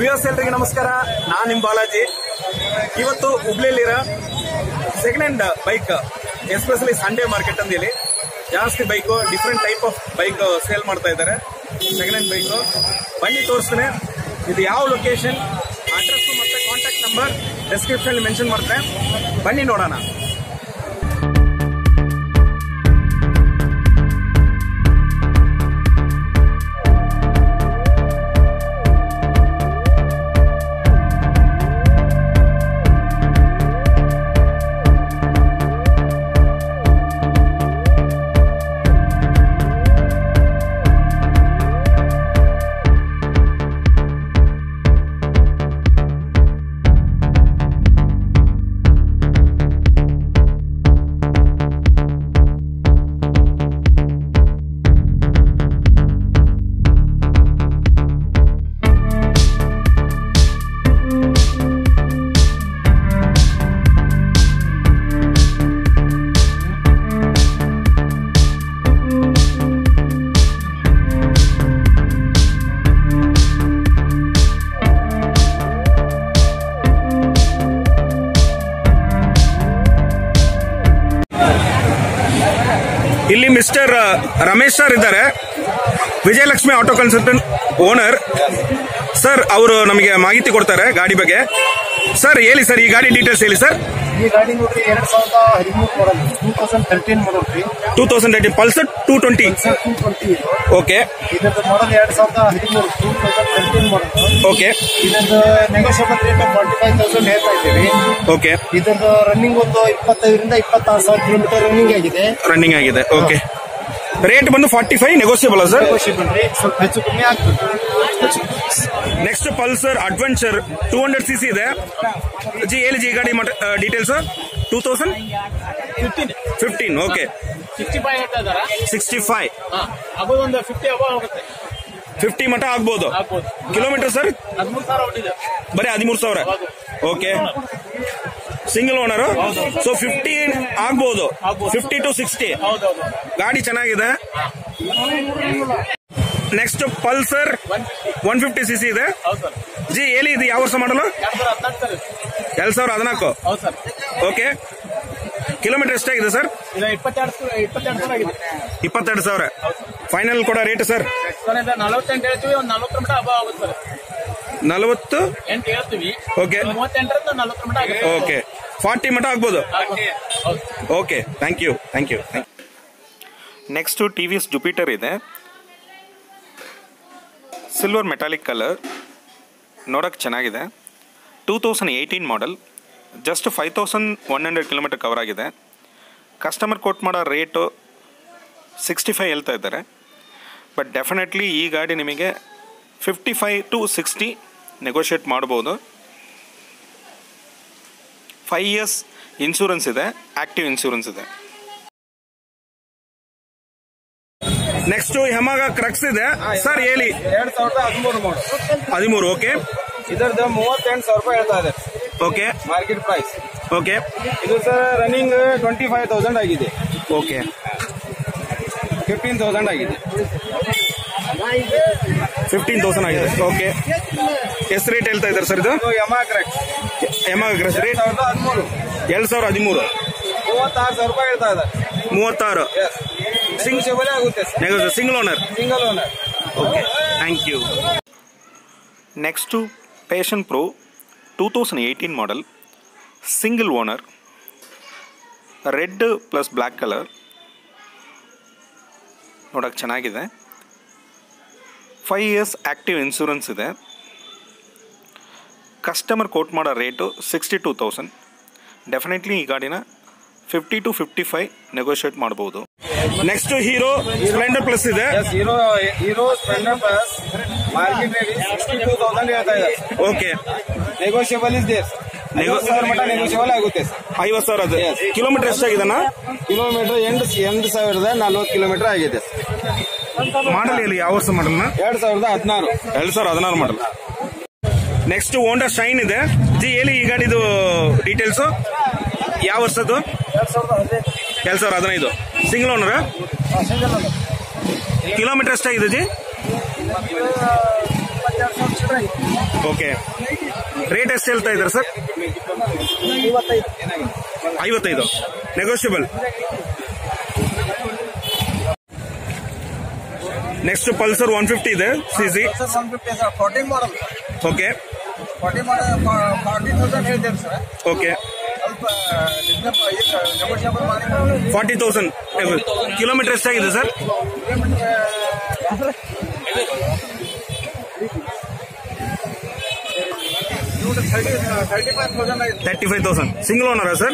Views ಎಲ್ರಿಗೆ ನಮಸ್ಕಾರ ನಾನ್ ನಿಮ್ ಬಾಲಾಜಿ ಇವತ್ತು ಹುಬ್ಳಿಲಿರೋ second hand bike especially Sunday market ಅಂದಿಲ್ಲಿ ಜಾಸ್ತಿ bike different type of bike sale ಮಾಡ್ತಾ ಇದ್ದಾರೆ ಸೆಕೆಂಡ್ ಹ್ಯಾಂಡ್ ಬೈಕ್ ಬನ್ನಿ ತೋರಿಸ್ತೇನೆ ಇದು ಯಾವ ಲೊಕೇಶನ್ ಅಡ್ರೆಸ್ ಮತ್ತೆ ಕಾಂಟ್ಯಾಕ್ಟ್ ನಂಬರ್ ಡಿಸ್ಕ್ರಿಪ್ಷನ್ ಮೆನ್ಷನ್ ಮಾಡ್ತೇನೆ ಬನ್ನಿ ನೋಡೋಣ ಇಲ್ಲಿ ಮಿಸ್ಟರ್ ರಮೇಶ್ ಸರ್ ಇದ್ದಾರೆ Vijayalakshmi auto consultant owner sir ಅವರು ನಮಗೆ ಮಾಹಿತಿ ಕೊಡ್ತಾರೆ ಗಾಡಿ ಬಗ್ಗೆ ಸರ್ ಹೇಳಿ ಸರ್ ಈ ಗಾಡಿ ಡೀಟೇಲ್ಸ್ ಹೇಳಿ ಸರ್ ಈ ಗಾಡಿ ನೋಡ್ರಿ ಎರಡ್ ಸಾವಿರದ ಹದಿಮೂರು model two thousand thirteen model ರೀ two thousand eighteen Pulsar two twenty sir two twenty okay ಇದ್ರದ್ದು ಮಾಡಲ್ ಎರಡ್ ಸಾವಿರದ ಹದಿಮೂರು two thousand thirteen model okay ಇದ್ರದ್ದು negotiable rate forty five thousand ಹೇಳ್ತಾ ಇದ್ದೀವಿ ಓಕೆ ಇದ್ರದ್ದು ರನ್ನಿಂಗ್ ಒಂದು ಇಪ್ಪತ್ತೈದರಿಂದ ಇಪ್ಪತ್ತಾರು ಸಾವಿರ ಕಿಲೋಮೀಟರ್ ರನ್ನಿಂಗ್ ಆಗಿದೆ ರನ್ನಿಂಗ್ ಆಗಿದೆ ಓಕೆ ರೇಟ್ ಬಂದು forty five negotiable sir negotiable ರೀ ಸ್ವಲ್ಪ ಹೆಚ್ಚು ಕಮ್ಮಿ ಆಗ್ತದೆ next Pulsar adventure two hundred C C ಇದೆ ಜಿ ಹೇಳಿ ಜಿ ಈ ಗಾಡಿ details two thousand fifteen fifteen okay sixty five ಹೇಳ್ತಾ ಇದಾರ ಸಿಕ್ಸ್ಟಿ ಫೈವ್ ಅದು ಒಂದು ಫಿಫ್ಟಿ ಅಬೋ ಹೋಗುತ್ತೆ ಫಿಫ್ಟಿ ಮಟ ಆಗ್ಬೋದು ಆಗ್ಬೋದು ಕಿಲೋಮೀಟರ್ ಸರ್ ಹದಿಮೂರು ಸಾವಿರ ಹೊಟ್ಟಿದೆ ಬರೀ ಹದಿಮೂರು ಸಾವಿರ okay single owner so fifteen ಆಗ್ಬೋದು ಫಿಫ್ಟಿ ಟು ಸಿಕ್ಸ್ಟಿ ಹೌದೌದು ಗಾಡಿ ಚೆನ್ನಾಗಿದೆ next Pulsar one fifty C C ಇದೆ ಹೌದು ಸರ್ ಜಿ ಹೇಳಿ ಇದು ಯಾವ ವರ್ಷ ಮಾಡಲು ಎರಡ್ ಸಾವಿರ ಹದಿನಾಲ್ಕು ಎರಡ್ ಸಾವಿರದ ಹದಿನಾಲ್ಕು ಸರ್ ಹೌದು ಸರ್ ಓಕೆ ಕಿಲೋಮೀಟರ್ ಎಷ್ಟಾಗಿದೆ ಸರ್ ಇದು ಇಪ್ಪತ್ತೆರಡು ಸಾವಿರ ಇಪ್ಪತ್ತೆರಡು ಸಾವಿರ ಆಗಿದೆ ಇಪ್ಪತ್ತೆರಡು ಸಾವಿರ ಫೈನಲ್ ಕೂಡ ರೇಟ್ ಸರ್ ಸರ್ ಇದು ನಲವತ್ತೆಂಟು ಹೇಳ್ತೀವಿ ಒಂದು ನಲವತ್ತರ ಮಟ ಅಬೋ ಆಗುತ್ತೆ ಸರ್ ನಲವತ್ತು ಎಂಟು ಹೇಳ್ತೀವಿ ಓಕೆ ಮೂವತ್ತೆಂಟರಿಂದ ನಲವತ್ತರ ಮಟ ಆಗುತ್ತೆ ಓಕೆ ಫಾರ್ಟಿ ಮಟ ಆಗ್ಬೋದು ಆಗ್ಬೋದು. ಹೌದು okay thank you thank you next T V S Jupiter ಇದೆ ಸಿಲ್ವರ್ ಮೆಟಾಲಿಕ್ ಕಲರ್ ನೋಡೋಕ್ಕೆ ಚೆನ್ನಾಗಿದೆ two thousand eighteen model just five thousand one hundred kilometre cover ಆಗಿದೆ ಕಸ್ಟಮರ್ ಕೋಟ್ ಮಾಡೋ ರೇಟು ಸಿಕ್ಸ್ಟಿ ಫೈವ್ ಹೇಳ್ತಾ ಇದ್ದಾರೆ ಬಟ್ ಡೆಫಿನೆಟ್ಲಿ ಈ ಗಾಡಿ ನಿಮಗೆ fifty five to sixty negotiate ಮಾಡ್ಬೋದು ಫೈವ್ ಇಯರ್ಸ್ ಇನ್ಶೂರೆನ್ಸ್ ಇದೆ ಆಕ್ಟಿವ್ ಇನ್ಶೂರೆನ್ಸ್ ಇದೆ ನೆಕ್ಸ್ಟ್ ಹೆಮಾಗ ಕ್ರಕ್ಸ್ ಇದೆ ಸರ್ ಹೇಳಿ ಎರಡ್ ಸಾವಿರದ ಹದಿಮೂರು ಮಾಡಲ್ ಹದಿಮೂರು ಓಕೆ ಇದರದ್ದು ಮೂವತ್ತೆಂಟು ಸಾವಿರ ರೂಪಾಯಿ ಹೇಳ್ತಾ ಇದೆ ಓಕೆ ಮಾರ್ಕೆಟ್ ಪ್ರೈಸ್ ಓಕೆ ಇದು sir running twenty five thousand ಆಗಿದೆ ಓಕೆ ಫಿಫ್ಟೀನ್ ತೌಸಂಡ್ ಆಗಿದೆ ಫಿಫ್ಟೀನ್ ತೌಸಂಡ್ ಆಗಿದೆ ಓಕೆ ಎಷ್ಟು ರೇಟ್ ಹೇಳ್ತಾ ಇದ್ದಾರೆ ಸರ್ ಇದು ಇದು Yamaha Crux Yamaha Crux rate ಸಾವಿರದ ಹದಿಮೂರು ಎರಡು ಸಾವಿರ ಹದಿಮೂರು ಮೂವತ್ತಾರು ಸಾವಿರ ರೂಪಾಯಿ ಹೇಳ್ತಾ ಇದ್ದಾರೆ ಮೂವತ್ತಾರು ಸಿಂಗ್ಸೇಬಲ್ ಆಗುತ್ತೆ sir single owner single owner okay thank you next Passion Pro two thousand eighteen model single owner red plus black colour ನೋಡೋಕ್ಕೆ ಚೆನ್ನಾಗಿದೆ ಫೈವ್ ಇಯರ್ಸ್ ಆ್ಯಕ್ಟಿವ್ ಇನ್ಶೂರೆನ್ಸ್ ಇದೆ ಕಸ್ಟಮರ್ ಕೋಟ್ ಮಾಡೋ rate sixty two thousand definitely ಈ ಗಾಡಿನ fifty to fifty five negotiate ಮಾಡ್ಬೋದು next Hero Splendor plus ಇದೆ yes Hero Hero Splendor plus market rate sixty two thousand ಹೇಳ್ತಾ ಇದ್ದಾರೆ okay negotiable is there Nego- ಸಾವಿರ ಮಟ್ಟ negotiable ಆಗುತ್ತೆ ಸರ್ ಐವತ್ತು ಸಾವಿರ ಅದು ಕಿಲೋಮೀಟರ್ ಎಷ್ಟಾಗಿದೆನಾ ಕಿಲೋಮೀಟರ್ ಎಂಟು ಎಂಟು ಸಾವಿರದ ನಲ್ವತ್ತು ಕಿಲೋಮೀಟರ್ ಆಗಿದೆ ಮಾಡಲ್ ಹೇಳಿ ಯಾವ ವರ್ಷ ಮಾಡಲ್ನ ಎರಡ್ ಸಾವಿರದ ಹದಿನಾರು ಎರಡು ಸಾವಿರ ಹದಿನಾರು ಮಾಡಲ್ ನೆಕ್ಸ್ಟ್ ಹೋಂಡಾ ಶೈನ್ ಇದೆ ಜಿ ಹೇಳಿ ಈ ಗಾಡಿದು ಡೀಟೇಲ್ಸು ಯಾವ ವರ್ಷದ್ದು ಎರಡ್ ಸಾವಿರದ ಹದಿನೈದು ಸಿಂಗಲ್ ಓನರ್ ಕಿಲೋಮೀಟರ್ ಎಷ್ಟಾಗಿದೆ ಜಿ ಐವತ್ತೆರಡು ಸಾವಿರ ಚಿಲ್ಲರೆ ಐತಿ ಓಕೆ ರೇಟ್ ಎಷ್ಟು ಹೇಳ್ತಾ ಇದ್ದಾರೆ ಸರ್ ಐವತ್ತೈದು ಐವತ್ತೈದು negotiable next Pulsar one fifty ಇದೆ C C sir one fifty sir fourteen model okay forty model forty thousand ಹೇಳ್ತೇವೆ ಸರ್ ಓಕೆ ಸ್ವಲ್ಪ ನೆಗೋಷಿಯಬಲ್ ಮಾಡಿ ಫಾರ್ಟಿ ತೌಸಂಡ್ ಕಿಲೋಮೀಟರ್ ಎಷ್ಟಾಗಿದೆ sir thirty thirty five thousand ಆಗಿದೆ ತರ್ಟಿ ಫೈವ್ ತೌಸಂಡ್ ಸಿಂಗಲ್ ಓನರಾ sir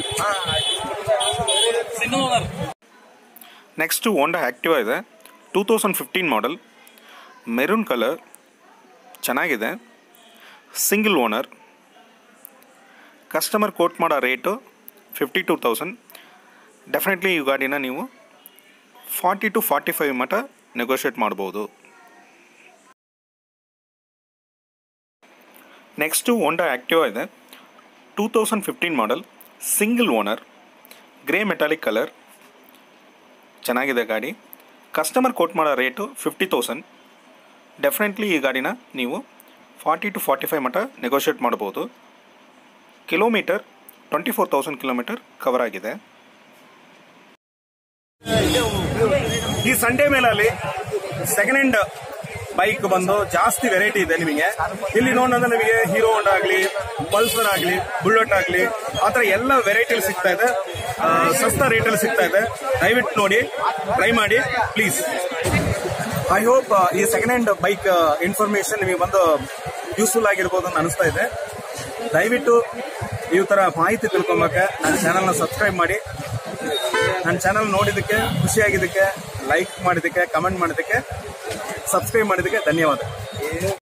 next Honda Activa ಇದೆ two thousand fifteen model maroon colour ಚೆನ್ನಾಗಿದೆ single owner customer quote ಮಾಡೋ rate fifty two thousand definitely ಈ ಗಾಡಿನ ನೀವು forty to forty five ಮಟ negotiate ಮಾಡ್ಬೋದು ನೆಕ್ಸ್ಟು ಹೋಂಡಾ ಆ್ಯಕ್ಟಿವಾ ಇದೆ two thousand fifteen model single owner grey metallic colour ಚೆನ್ನಾಗಿದೆ ಗಾಡಿ ಕಸ್ಟಮರ್ ಕೋಟ್ ಮಾಡೋ ರೇಟು ಫಿಫ್ಟಿ ತೌಸಂಡ್ ಡೆಫಿನೆಟ್ಲಿ ಈ ಗಾಡಿನ ನೀವು ಫಾರ್ಟಿ ಟು ಫಾರ್ಟಿ ಫೈವ್ ಮಟ ನೆಗೋಷಿಯೇಟ್ ಮಾಡ್ಬೋದು kilometre twenty four thousand kilometre cover ಆಗಿದೆ ಈ ಸಂಡೇ ಮೇಲಲ್ಲಿ ಸೆಕೆಂಡ್ ಹ್ಯಾಂಡ್ ಬೈಕ್ ಬಂದು ಜಾಸ್ತಿ ವೆರೈಟಿ ಇದೆ ನಿಮಗೆ ಇಲ್ಲಿ ನೋಡೋದ್ರೆ ನಿಮಗೆ ಹೀರೋ ಹೋಂಡಾ ಆಗಲಿ ಪಲ್ಸರ್ ಆಗಲಿ ಬುಲೆಟ್ ಆಗಲಿ ಆ ಥರ ಎಲ್ಲ ವೆರೈಟಿ ಸಿಗ್ತಾ ಇದೆ ಆ, ಸಸ್ತಾ ರೇಟಲ್ಲಿ ಸಿಗ್ತಾ ಇದೆ ದಯವಿಟ್ಟು ನೋಡಿ ಟ್ರೈ ಮಾಡಿ ಪ್ಲೀಸ್ ಐ ಹೋಪ್ ಈ ಸೆಕೆಂಡ್ ಹ್ಯಾಂಡ್ ಬೈಕ್ ಇನ್ಫಾರ್ಮೇಶನ್ ನಿಮಗೆ ಬಂದು ಯೂಸ್ಫುಲ್ ಆಗಿರ್ಬೋದು ಅಂತ ಅನಿಸ್ತಾ ಇದೆ ದಯವಿಟ್ಟು ಈ ತರ ಮಾಹಿತಿ ತಿಳ್ಕೊಬೇಕೆ ನನ್ನ ಚಾನಲ್ನ ಸಬ್ಸ್ಕ್ರೈಬ್ ಮಾಡಿ ನನ್ನ ಚಾನಲ್ ನೋಡಿದ್ದಕ್ಕೆ ಖುಷಿಯಾಗಿದ್ದಕ್ಕೆ ಲೈಕ್ ಮಾಡಿದ್ದಕ್ಕೆ ಕಮೆಂಟ್ ಮಾಡಿದ್ದಕ್ಕೆ ಸಬ್ಸ್ಕ್ರೈಬ್ ಮಾಡಿದ್ದಕ್ಕೆ ಧನ್ಯವಾದ